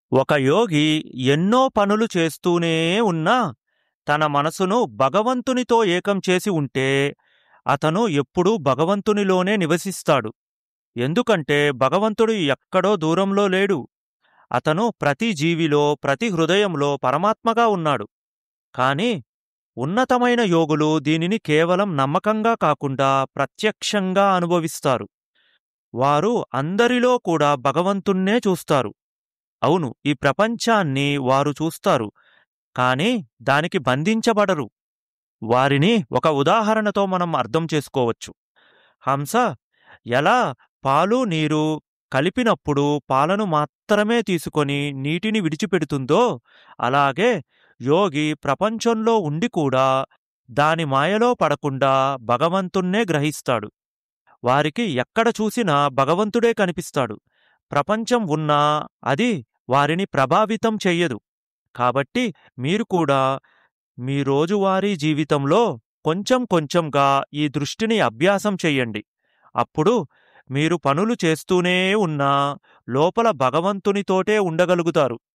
ఒక యోగి ఎన్నో పనులు చేస్తూనే ఉన్నా తన మనసును భగవంతునితో ఏకం చేసి ఉంటే అతను ఎప్పుడూ భగవంతునిలోనే నివసిస్తాడు ఎందుకంటే భగవంతుడు ఎక్కడో దూరంలో లేడు అతను ప్రతి జీవిలో ప్రతి హృదయంలో పరమాత్మగా ఉన్నాడు కాని ఉన్నతమైన యోగులు దీనిని కేవలం నమ్మకంగా కాకుండా ప్రత్యక్షంగా అనుభవిస్తారు వారు అందరిలో కూడా భగవంతుణ్ణే చూస్తారు అవును ఈ ప్రపంచాన్ని వారు చూస్తారు కాని దానికి బంధించబడరు వారిని ఒక ఉదాహరణతో మనం అర్థం చేసుకోవచ్చు హంస ఎలా పాలు నీరు కలిపినప్పుడు పాలను మాత్రమే తీసుకొని నీటిని విడిచిపెడుతుందో అలాగే యోగి ప్రపంచంలో ఉండి కూడా దాని మాయలో పడకుండా భగవంతుణ్ణే గ్రహిస్తాడు వారికి ఎక్కడ చూసినా భగవంతుడే కనిపిస్తాడు ప్రపంచం ఉన్నా అది వారిని ప్రభావితం చెయ్యదు కాబట్టి మీరు కూడా మీ రోజువారీ జీవితంలో కొంచెం కొంచెంగా ఈ దృష్టిని అభ్యాసం చెయ్యండి అప్పుడు మీరు పనులు చేస్తూనే ఉన్నా లోపల భగవంతునితోటే ఉండగలుగుతారు